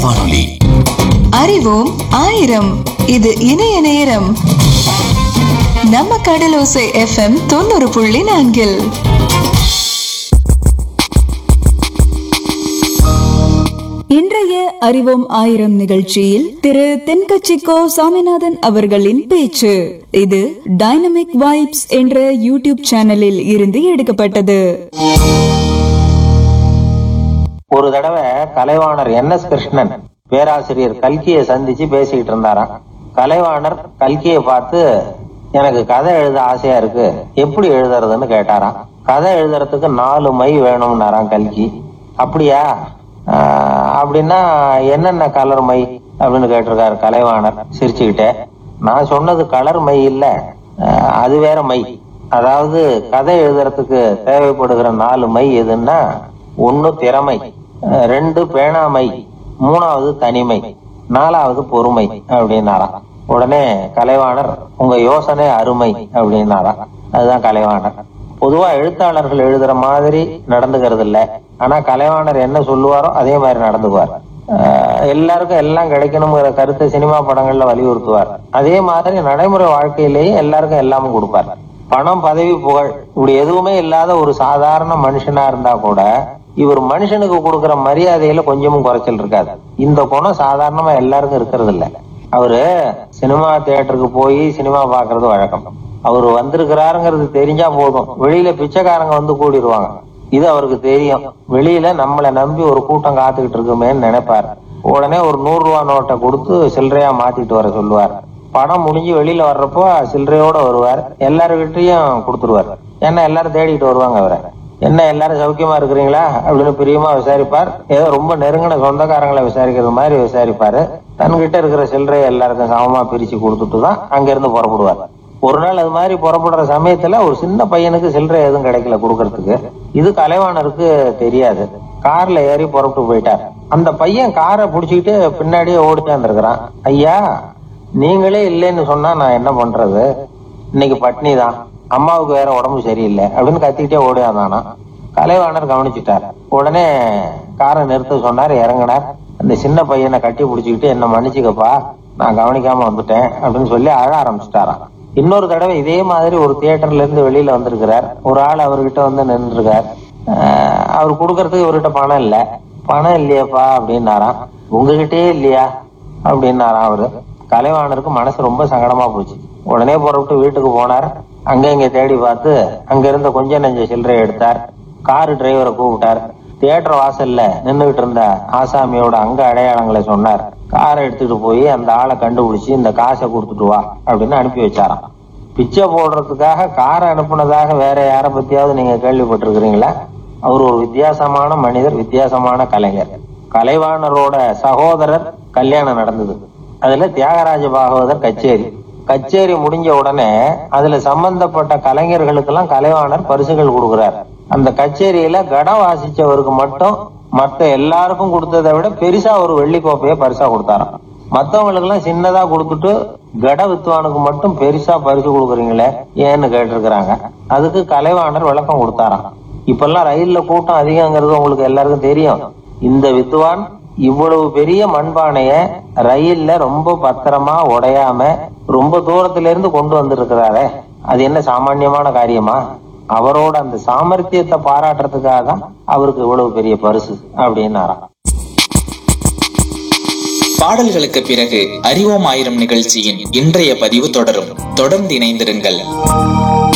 வானொலி அறிவோம் ஆயிரம் இது இணைய நேரம் நம்ம கடலோசை எஃப்எம் தொண்ணூறு புள்ளி நான்கில் இன்றைய அறிவோம் ஆயிரம் நிகழ்ச்சியில் திரு தென்கட்சிக்கோ சாமிநாதன் அவர்களின் பேச்சு இது டைனமிக் வைப்ஸ் என்ற யூடியூப் சேனலில் இருந்து எடுக்கப்பட்டது ஒரு தடவை கலைவாணர் என் எஸ் கிருஷ்ணன் பேராசிரியர் கல்கியை சந்திச்சு பேசிக்கிட்டு இருந்தாராம் கலைவாணர் கல்கியை பார்த்து எனக்கு கதை எழுத ஆசையா இருக்கு எப்படி எழுதுறதுன்னு கேட்டாராம் கதை எழுதுறதுக்கு நாலு மை வேணும்னாராம் கல்கி அப்படியா ஆஹ், அப்படின்னா என்னென்ன கலர் மை அப்படின்னு கேட்டிருக்காரு கலைவாணர் சிரிச்சுக்கிட்டே நான் சொன்னது கலர் மை இல்ல ஆஹ், அது வேற மை அதாவது கதை எழுதுறதுக்கு தேவைப்படுகிற நாலு மை எதுன்னா ஒன்னு திறமை அஹ் ரெண்டு பேணாமை மூணாவது தனிமை நாலாவது பொறுமை அப்படின்னாராம் உடனே கலைவாணர் உங்க யோசனை அருமை அப்படின்னாராம் அதுதான் கலைவாணர் பொதுவா எழுத்தாளர்கள் எழுதுற மாதிரி நடந்துக்கிறது இல்ல ஆனா கலைவாணர் என்ன சொல்லுவாரோ அதே மாதிரி நடந்துக்குவார் அஹ் எல்லாருக்கும் எல்லாம் கிடைக்கணுங்கிற கருத்தை சினிமா படங்கள்ல வலியுறுத்துவார் அதே மாதிரி நடைமுறை வாழ்க்கையிலேயே எல்லாருக்கும் எல்லாமும் கொடுப்பார் பணம் பதவி புகழ் இப்படி எதுவுமே இல்லாத ஒரு சாதாரண மனுஷனா இருந்தா கூட இவர் மனுஷனுக்கு கொடுக்கிற மரியாதையில கொஞ்சமும் குறைச்சல் இருக்காது இந்த குணம் சாதாரணமா எல்லாருக்கும் இருக்கிறது இல்ல அவரு சினிமா தியேட்டருக்கு போய் சினிமா பாக்குறது வழக்கம் அவர் வந்திருக்கிறாருங்கிறது தெரிஞ்சா போதும் வெளியில பிச்சைக்காரங்க வந்து கூடிடுவாங்க இது அவருக்கு தெரியும் வெளியில நம்மளை நம்பி ஒரு கூட்டம் காத்துக்கிட்டு இருக்குமேன்னு நினைப்பாரு உடனே ஒரு நூறு ரூபா நோட்டை கொடுத்து சில்லறையா மாத்திட்டு வர சொல்லுவார் படம் முடிஞ்சு வெளியில வர்றப்போ சில்லறையோட வருவார் எல்லாருக்கிட்டையும் கொடுத்துருவார் ஏன்னா எல்லாரும் தேடிட்டு வருவாங்க அவரை என்ன எல்லாரும் சௌக்கியமா இருக்கிறீங்களா அப்படின்னு பிரியமா விசாரிப்பார் ஏதோ ரொம்ப நெருங்கின சொந்தக்காரங்களை விசாரிக்கிறது மாதிரி விசாரிப்பாரு தன்கிட்ட இருக்கிற சில்லறையை எல்லாருக்கும் சமமா பிரிச்சு கொடுத்துட்டு தான் அங்க இருந்து புறப்படுவார் ஒரு நாள் அது மாதிரி புறப்படுற சமயத்துல ஒரு சின்ன பையனுக்கு சில்லறை எதுவும் கிடைக்கல கொடுக்கறதுக்கு இது கலைவாணருக்கு தெரியாது கார்ல ஏறி புறப்பட்டு போயிட்டார் அந்த பையன் காரை புடிச்சுக்கிட்டு பின்னாடியே ஓடிச்சாந்துருக்கிறான் ஐயா நீங்களே இல்லைன்னு சொன்னா நான் என்ன பண்றது இன்னைக்கு பட்னி தான் அம்மாவுக்கு வேற உடம்பு சரியில்லை அப்படின்னு கத்திக்கிட்டே ஓடியாந்தானா கலைவாணர் கவனிச்சுட்டார் உடனே காரை நிறுத்த சொன்னார் இறங்கினார் அந்த சின்ன பையனை கட்டி பிடிச்சிக்கிட்டு என்ன மன்னிச்சுக்கப்பா நான் கவனிக்காம வந்துட்டேன் அப்படின்னு சொல்லி அழ ஆரம்பிச்சுட்டாராம் இன்னொரு தடவை இதே மாதிரி ஒரு தியேட்டர்ல இருந்து வெளியில வந்திருக்கிறார் ஒரு ஆள் அவர்கிட்ட வந்து நின்றுருக்கார் அவர் கொடுக்கறதுக்கு இவர்கிட்ட பணம் இல்ல பணம் இல்லையாப்பா அப்படின்னாராம் உங்ககிட்டயே இல்லையா அப்படின்னாராம் அவரு கலைவாணருக்கு மனசு ரொம்ப சங்கடமா போச்சு உடனே புறப்பட்டு வீட்டுக்கு போனார் அங்க இங்க தேடி பார்த்து அங்க இருந்த கொஞ்ச நெஞ்ச சில்லறை எடுத்தார் காரு டிரைவரை கூப்பிட்டார் தியேட்டர் வாசல்ல நின்னுகிட்டு இருந்த ஆசாமியோட அங்க அடையாளங்களை சொன்னார் காரை எடுத்துட்டு போய் அந்த ஆளை கண்டுபிடிச்சு இந்த காசை கொடுத்துட்டு வா அப்படின்னு அனுப்பி வச்சாராம் பிச்சை போடுறதுக்காக காரை அனுப்புனதாக வேற யார பத்தியாவது நீங்க கேள்விப்பட்டிருக்கிறீங்களா அவர் ஒரு வித்தியாசமான மனிதர் வித்தியாசமான கலைஞர் கலைவாணரோட சகோதரர் கல்யாணம் நடந்தது அதுல தியாகராஜ பாகவதர் கச்சேரி கச்சேரி முடிஞ்ச உடனே அதுல சம்பந்தப்பட்ட கலைஞர்களுக்கெல்லாம் கலைவாணர் பரிசுகள் கொடுக்கிறார் அந்த கச்சேரியில கடம் வாசிச்சவருக்கு மட்டும் மத்த எல்லாருக்கும் கொடுத்ததை விட பெருசா ஒரு வெள்ளி கோப்பையை பரிசா கொடுத்தாராம் மத்தவங்களுக்கு எல்லாம் சின்னதா கொடுத்துட்டு கட வித்துவானுக்கு மட்டும் பெருசா பரிசு கொடுக்குறீங்களே ஏன்னு கேட்டிருக்கிறாங்க அதுக்கு கலைவாணர் விளக்கம் கொடுத்தாராம் இப்பெல்லாம் ரயில்ல கூட்டம் அதிகங்கிறது உங்களுக்கு எல்லாருக்கும் தெரியும் இந்த வித்துவான் இவ்வளவு பெரிய மண்பானைய ரயில்ல ரொம்ப பத்திரமா உடையாம ரொம்ப தூரத்துல இருந்து கொண்டு வந்திருக்கிறாரே அது என்ன சாமானியமான காரியமா அவரோட அந்த சாமர்த்தியத்தை பாராட்டுறதுக்காக தான் அவருக்கு இவ்வளவு பெரிய பரிசு அப்படின்னாராம் பாடல்களுக்கு பிறகு அறிவோம் ஆயிரம் நிகழ்ச்சியின் இன்றைய பதிவு தொடரும் தொடர்ந்து இணைந்திருங்கள்